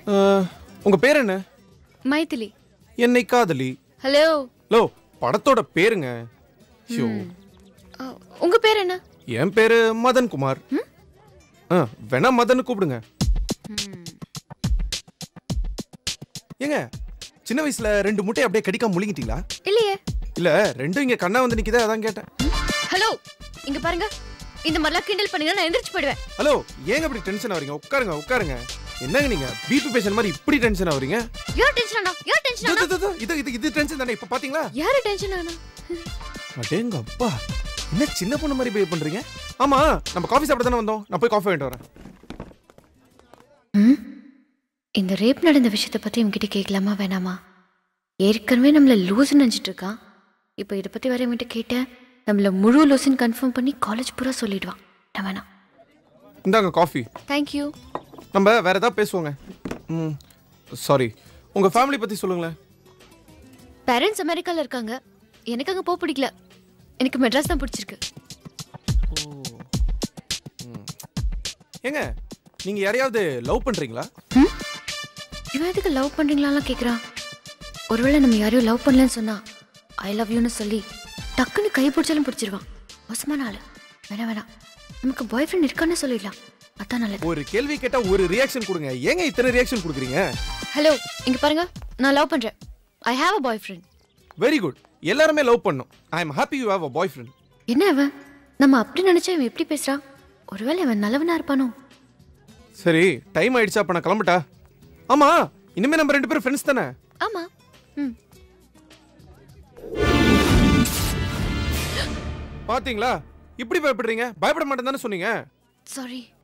அஹ், உங்க பேர் என்ன மைதிலி என்னை காதலி ஹலோ லோ படத்தோட பேருங்க ஷோ உங்க பேர் என்ன என் பேரு மதன் குமார் ஆ வேணா மதன் கூப்பிடுங்க ஏங்க சின்ன வயசுல ரெண்டு முட்டையை அப்படியே கடிக்காம முழுங்கிட்டீங்களா இல்லையே இல்ல ரெண்டும் இங்க கண்ணா வந்து நிக்குதே அதான் கேட்டேன் ஹலோ இங்க பாருங்க இந்த மாதிரிலாம் கிண்டல் பண்ணினா நான் எந்திரிச்சு போயிடுவேன் ஹலோ ஏங்க இப்படி டென்ஷன் ஆவறீங்க உட்காருங்க உட்காருங்க என்னங்க நீங்க பிபி பேஷண்ட் மாதிரி இப்படி டென்ஷன் ஆவறீங்க யார் டென்ஷன் ஆனா யார் டென்ஷன் இது, ஆனா இது, இது, இது இது இது டென்ஷன் தானே இப்ப பாத்தீங்களா யாரு டென்ஷன் ஆனா அடேங்க அப்பா என்ன சின்ன பொண்ணு மாதிரி பிஹேவ் பண்றீங்க ஆமா நம்ம காஃபி சாப்பிட தானே வந்தோம் நான் போய் காஃபி வாங்கிட்டு வரேன் ம்? இந்த ரேப் நடந்த விஷயத்தை பத்தி இவன்கிட்ட கேட்கலாமா வேணாமா ஏற்கனவே நம்மள லூஸ் நினைச்சிட்டு இருக்கான் இப்போ இதை பத்தி வர இவன்கிட்ட கேட்டேன் நம்மள முழு லூசுன்னு கன்ஃபார்ம் பண்ணி காலேஜ் பூரா சொல்லிடுவான் நான் வேணாம் இந்தாங்க காஃபி தேங்க்யூ நம்ம வேற ஏதாவது பேசுவோங்க ம் சாரி உங்க ஃபேமிலி பத்தி சொல்லுங்களேன் பேரண்ட்ஸ் அமெரிக்கால இருக்காங்க எனக்கு அங்க போக பிடிக்கல எனக்கு மெட்ராஸ் தான் பிடிச்சிருக்கு ஏங்க நீங்க யாரையாவது லவ் பண்றீங்களா ம்? இவன் எதுக்கு லவ் பண்றீங்களாலாம் கேக்குறான் ஒருவேளை நம்ம யாரையும் லவ் பண்ணலன்னு சொன்னா ஐ லவ் யூன்னு சொல்லி டக்குன்னு கை பிடிச்சாலும் பிடிச்சிருவான் மோசமான ஆளு வேணாம் வேணாம் நமக்கு பாய் ஃப்ரெண்ட் இருக்கான்னு சொல்லிடலாம் அதான் நல்லது ஒரு கேள்வி கேட்டா ஒரு ரியாக்ஷன் கொடுங்க ஏங்க இத்தனை ரியாக்ஷன் கொடுக்குறீங்க ஹலோ இங்க பாருங்க நான் லவ் பண்றேன் I have a boyfriend very good எல்லாருமே லவ் பண்ணும் I am happy you have a boyfriend என்ன அவன் நம்ம அப்படி நினைச்சா இவன் எப்படி பேசுறான் ஒருவேளை இவன் நல்லவனா இருப்பானோ சரி டைம் ஆயிடுச்சா அப்ப நான் கிளம்பட்டா ஆமா இனிமே நம்ம ரெண்டு பேரும் ஃப்ரெண்ட்ஸ் தானே ஆமா ம் பாத்தீங்களா இப்படி பயப்படுறீங்க பயப்பட மாட்டேன் தானே சொன்னீங்க சாரி